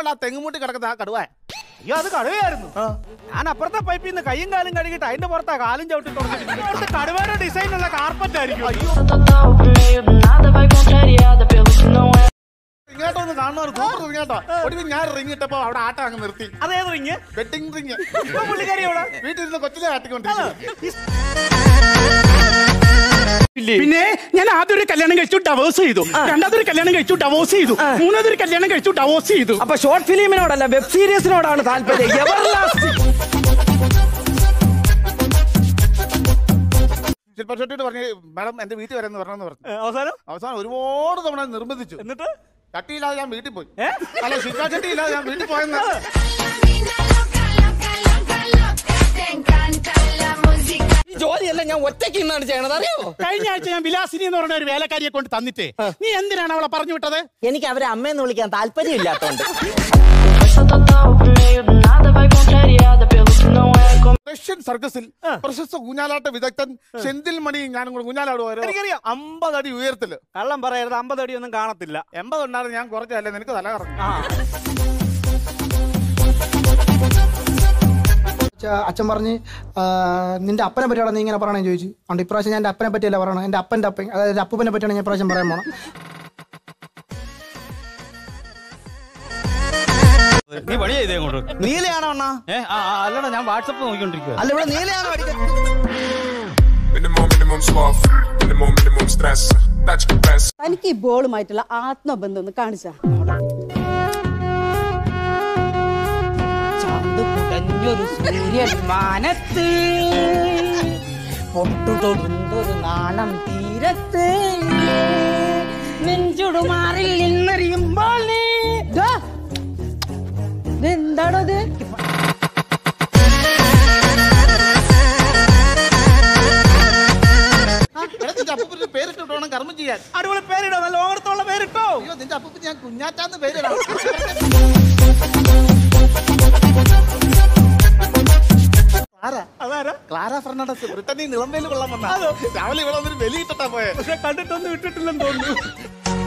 ആ തെങ്ങുമുട്ടി കിടക്കുന്ന ആ കടുവ അയ്യോ അത് കടുവയായിരുന്നു ഞാൻ അപ്പുറത്തെ പൈപ്പിൽ നിന്ന് കൈയും കാലും കഴുകിട്ട് അതിന്റെ പുറത്താ കാലും ചവിട്ടി തുറന്നിട്ട് അവിടുത്തെ കടുവയുടെ ഡിസൈൻ ഉള്ള കാർപ്പറ്റ് ആയിരിക്കും അയ്യോ Nada vai contrariada pelo que não é. ഇങ്ങോട്ട് ഒന്ന് കാണുന്നവർ സൂപ്പർ ഇങ്ങോട്ടോ ഒടുവിൽ ഞാൻ റിങ് ഇട്ടപ്പോ അവിടെ ആട്ടം അങ്ങ് നിർത്തി അതേത് റിങ് വെഡിങ് റിങ് ഇപ്പൊ പുള്ളിക്കാരി എവിടെ വീട്ടിൽ നിന്ന് കൊച്ചിലെ ആട്ടിക്കൊണ്ടിരിക്കുന്നു പിന്നെ ഞാൻ ആദ്യം ഒരു കല്യാണം കഴിച്ചു ഡവോഴ്സ് ചെയ്തു രണ്ടാമതൊരു കല്യാണം കഴിച്ചു ഡവോഴ്സ് ചെയ്തു മൂന്നാമതൊരു കല്യാണം കഴിച്ചു ഡവോഴ്സ് ചെയ്തു അപ്പൊ ഷോർട്ട് ഫിലിമിനോടല്ല വെബ് സീരീസിനോടാണ് താല്പര്യം എവർലാസ്റ്റിംഗ് ശില്പ ഷെട്ടിട്ട് പറഞ്ഞ് മാഡം എന്റെ വീട്ടിൽ വരെന്ന് പറഞ്ഞെന്ന് പറഞ്ഞു ഏ, അവസാനം അവസാനം ഒരുപാട് തവണ നിർബന്ധിച്ചു എന്നിട്ട് ചട്ടിയില്ലാതെ ഞാൻ വീട്ടിൽ പോയി ഏ? അല്ല ശില്പ ഷെട്ടി ഇല്ലാതെ ഞാൻ വീട്ടിൽ പോയെന്ന് ഈ ജോലിയെല്ലാം ഞാൻ ഒറ്റയ്ക്ക് ഇന്നാണ് ചെയ്യണത് അറിയാമോ കഴിഞ്ഞ ആഴ്ച ഞാൻ വിലാസിനി എന്ന് പറഞ്ഞ ഒരു വേലക്കാരിയെ കൊണ്ട് തന്നിട്ടേ നീ എന്തിനാണ് അവളെ പറഞ്ഞു വിട്ടത് എനിക്ക് അവരെ അമ്മയെന്ന് വിളിക്കാൻ താല്പര്യമില്ലാത്തോണ്ട് Conversa total pro meio do nada vai contrariada pelo que não é. Com Russian സർക്കസിൽ പ്രശസ്ത ഊഞ്ഞാലാട്ട വിദഗ്ധൻ സെന്തിൽ മണി ഞാനും കൂടെ ഊഞ്ഞാലാടുമായിരുന്നു എനിക്കറിയാം. അമ്പത് അടി ഉയരത്തില് കള്ളം പറയരുത് അമ്പത് അടിയൊന്നും കാണത്തില്ല എൺപത് ഉണ്ടായിരുന്നു ഞാൻ കുറച്ചല്ലേ നിനക്ക് തല കറങ്ങി ആ ച- അച്ഛൻ പറഞ്ഞ് ആ, നിന്റെ അപ്പനെ പറ്റിയാണ് നീ ഇങ്ങനെ പറയണേ ചോദിച്ചു അതുകൊണ്ട് ഇപ്രാവശ്യം ഞാൻ എൻ്റെ അപ്പനെ പറ്റിയല്ല പറയണം എൻ്റെ അപ്പൻ്റെ അപ്പൻ അതായത് അപ്പൂപ്പനെ പറ്റിയാണ് ഞാൻ ഇപ്രാവശ്യം പറയാൻ പോണം നീ പണി ചെയ്തേ അങ്ങോട്ട് നീലയാണോ അണ്ണാ ഏ ആ ആ, അല്ലടാ ഞാൻ വാട്സപ്പ് നോക്കിക്കൊണ്ടിരിക്കുക അല്ല ഇവിടെ നീലയാണോ അടിക്കുന്നത് Minimum, minimum sloth. Minimum, minimum stress. That's the best. തനിക്ക് ഈ ബോളുമായിട്ടുള്ള ആത്മബന്ധം ഒന്ന് കാണിച്ചാ ചന്തുകുടഞ്ഞൊരു സൂര്യൻ മാനത്ത് പൊട്ടുതൊടുന്തൊരു നാണം തീരത്ത് നെഞ്ചുടുമാറിൽ നിന്നറിയുമ്പോൾ നീ ദാ, ഇതെന്താണോ ഇത് നിന്റെ അപ്പൂപ്പിന് പേരിട്ടിട്ട് വേണം കർമ്മം ചെയ്യാൻ അടിപൊളി പേരിടോ നല്ല ഓർത്തുള്ള പേരിട്ടോ അയ്യോ നിന്റെ അപ്പൂപ്പിന് ഞാൻ കുഞ്ഞാറ്റാന്ന് പേരിടാം ക്ലാര അതാരാ ക്ലാര ഫെർണാണ്ടസ് ബ്രിട്ടനിൽ നിളമ്പേല് കൊള്ളാൻ വന്ന രാവിലെ ഇവിടെ വന്നൊരു വെലി ഇട്ടിട്ടാ പോയെ പക്ഷെ കണ്ടിട്ടൊന്നും ഇട്ടിട്ടില്ലെന്ന് തോന്നുന്നു